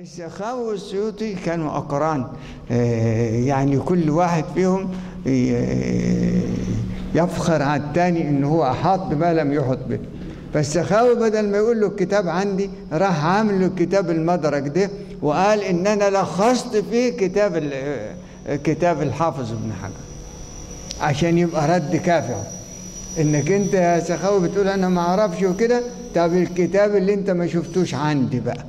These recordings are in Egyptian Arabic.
السخاوي والسيوطي كانوا أقران آه، يعني كل واحد فيهم ي- يفخر على الثاني إن هو أحاط بما لم يحط به فالسخاوي بدل ما يقول له الكتاب عندي راح عامل له كتاب المدرك ده وقال إن أنا لخصت فيه كتاب ال- آه، كتاب الحافظ ابن حجر عشان يبقى رد كافع انك انت يا سخاوي بتقول انا ما اعرفش وكده طب الكتاب اللي انت ما شفتوش عندي بقى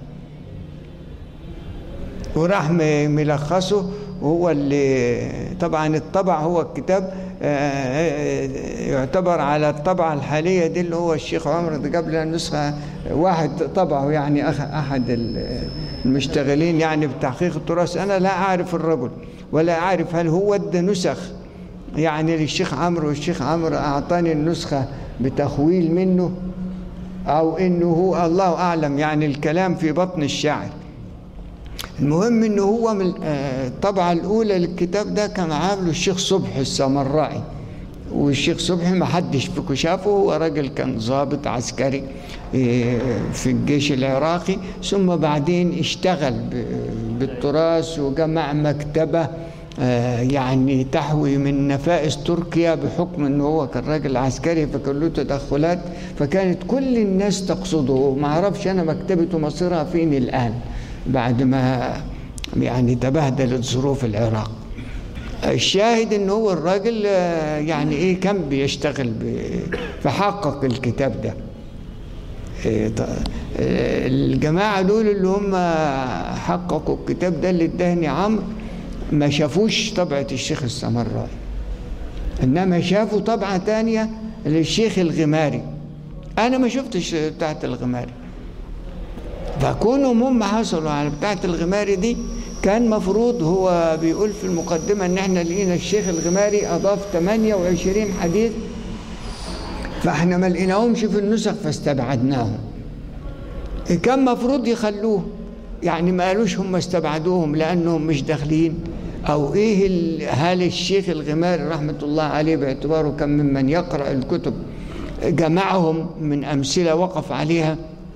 وراح م- ملخصه وهو اللي طبعا الطبع هو الكتاب آه، يعتبر على الطبعة الحالية دي اللي هو الشيخ عمر ده جاب لنا نسخة واحد طبعه يعني أخ- أحد ال- المشتغلين يعني بتحقيق التراث أنا لا أعرف الرجل ولا أعرف هل هو ادى نسخ يعني للشيخ عمرو والشيخ عمرو أعطاني النسخة بتخويل منه أو إنه هو الله أعلم يعني الكلام في بطن الشاعر المهم انه هو من آه، الطبعه الاولى للكتاب ده كان عامله الشيخ صبحي السمرائي والشيخ صبحي ما حدش فيكم شافه هو راجل كان ضابط عسكري آه، في الجيش العراقي ثم بعدين اشتغل ب- بالتراث وجمع مكتبه آه، يعني تحوي من نفائس تركيا بحكم انه هو كان راجل عسكري فكان له تدخلات فكانت كل الناس تقصده ما اعرفش انا مكتبته مصيرها فين الان بعد ما يعني تبهدلت ظروف العراق الشاهد ان هو الراجل آه، يعني ايه كان بيشتغل ب- فحقق الكتاب ده إيه ط- آه، الجماعة دول اللي هم حققوا الكتاب ده اللي اداني عمرو ما شافوش طبعة الشيخ السمرائي انما شافوا طبعة تانية للشيخ الغماري انا ما شفتش بتاعت الغماري فكونهم هم حصلوا على بتاعة الغماري دي كان مفروض هو بيقول في المقدمة ان احنا لقينا الشيخ الغماري اضاف 28 حديث فاحنا ما لقيناهمش في النسخ فاستبعدناهم كان مفروض يخلوه يعني ما قالوش هم استبعدوهم لانهم مش داخلين او ايه ال- هل الشيخ الغماري رحمه الله عليه باعتباره كان ممن يقرا الكتب جمعهم من امثله وقف عليها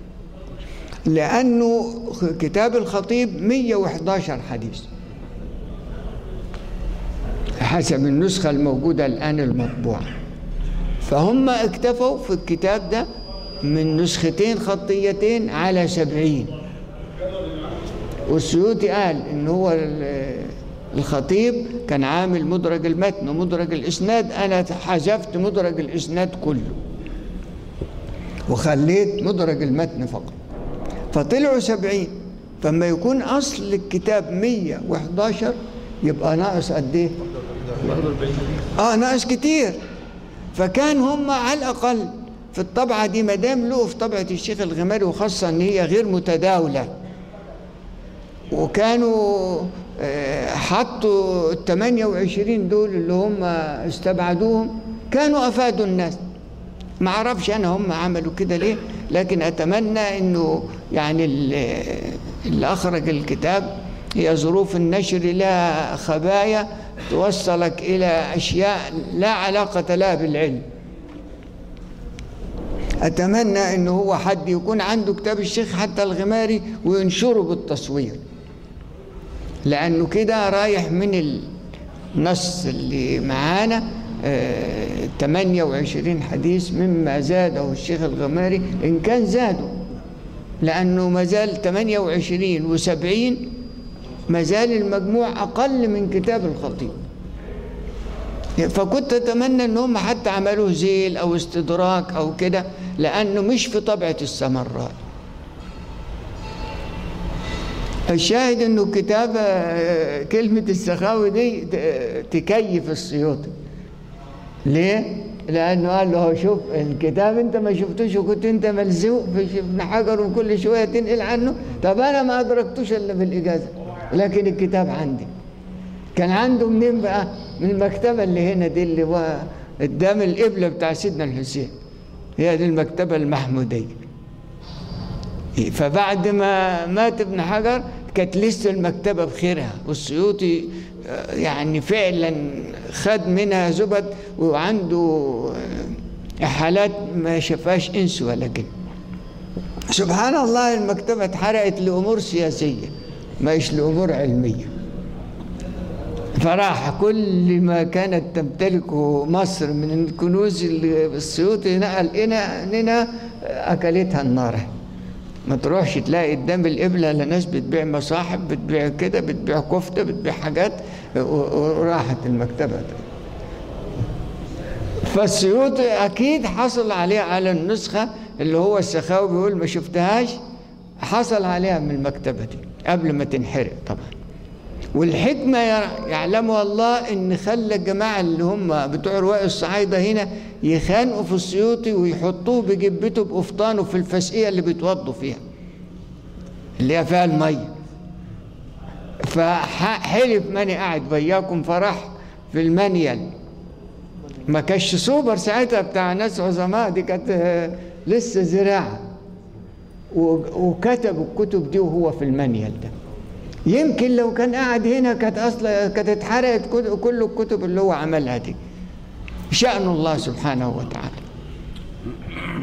لأنه كتاب الخطيب 111 حديث حسب النسخة الموجودة الآن المطبوعة فهم اكتفوا في الكتاب ده من نسختين خطيتين على سبعين والسيوطي قال إن هو ال- الخطيب كان عامل مدرج المتن ومدرج الإسناد أنا حذفت مدرج الإسناد كله وخليت مدرج المتن فقط فطلعوا سبعين فما يكون أصل الكتاب مية وحداشر يبقى ناقص قد إيه؟ آه ناقص كتير فكان هم على الأقل في الطبعة دي ما دام لقوا في طبعة الشيخ الغماري وخاصة إن هي غير متداولة وكانوا آه، حطوا ال 28 دول اللي هم استبعدوهم كانوا أفادوا الناس ما اعرفش انا هم عملوا كده ليه لكن اتمنى انه يعني ال- اللي اخرج الكتاب هي ظروف النشر لها خبايا توصلك الى اشياء لا علاقه لها بالعلم اتمنى انه هو حد يكون عنده كتاب الشيخ حتى الغماري وينشره بالتصوير لانه كده رايح من النص اللي معانا آه، 28 حديث مما زاده الشيخ الغماري ان كان زاده لانه ما زال 28 و70 ما زال المجموع اقل من كتاب الخطيب فكنت اتمنى ان هم حتى عملوه زيل او استدراك او كده لانه مش في طبعه السمراء الشاهد انه كتاب آه، كلمة السخاوي دي ت- تكيف السيوطي ليه؟ لأنه قال له شوف الكتاب أنت ما شفتوش وكنت أنت ملزوق في ابن حجر وكل شوية تنقل عنه طب أنا ما أدركتوش إلا بالإجازة لكن الكتاب عندي كان عنده منين بقى؟ من المكتبة اللي هنا دي اللي هو قدام القبلة بتاع سيدنا الحسين هي دي المكتبة المحمودية فبعد ما مات ابن حجر كانت لسه المكتبة بخيرها والسيوطي آه، يعني فعلا خد منها زبد وعنده آه، حالات ما شافهاش انس ولا جن سبحان الله المكتبة اتحرقت لأمور سياسية ماش لأمور علمية فراح كل ما كانت تمتلكه مصر من الكنوز اللي السيوطي نقل هنا هنا أكلتها النار ما تروحش تلاقي قدام القبلة لا ناس بتبيع مصاحب بتبيع كده بتبيع كفتة بتبيع حاجات و- و- وراحت المكتبة دي. فالسيوطي أكيد حصل عليه على النسخة اللي هو السخاوي بيقول ما شفتهاش حصل عليها من المكتبة دي قبل ما تنحرق طبعا والحكمة يع- يعلمها الله إن خلى الجماعة اللي هم بتوع رواق الصعايدة هنا يخانقوا في السيوطي ويحطوه بجبته بقفطانه في الفسقية اللي بيتوضوا فيها اللي هي فيها المية فحلف ماني قاعد وياكم فرح في المانيال ما كانش سوبر ساعتها بتاع ناس عظماء دي كانت آه، لسه زراعة و- وكتب الكتب دي وهو في المانيال ده يمكن لو كان قاعد هنا كانت اصلا كانت اتحرقت كل- كل الكتب اللي هو عملها دي شأن الله سبحانه وتعالى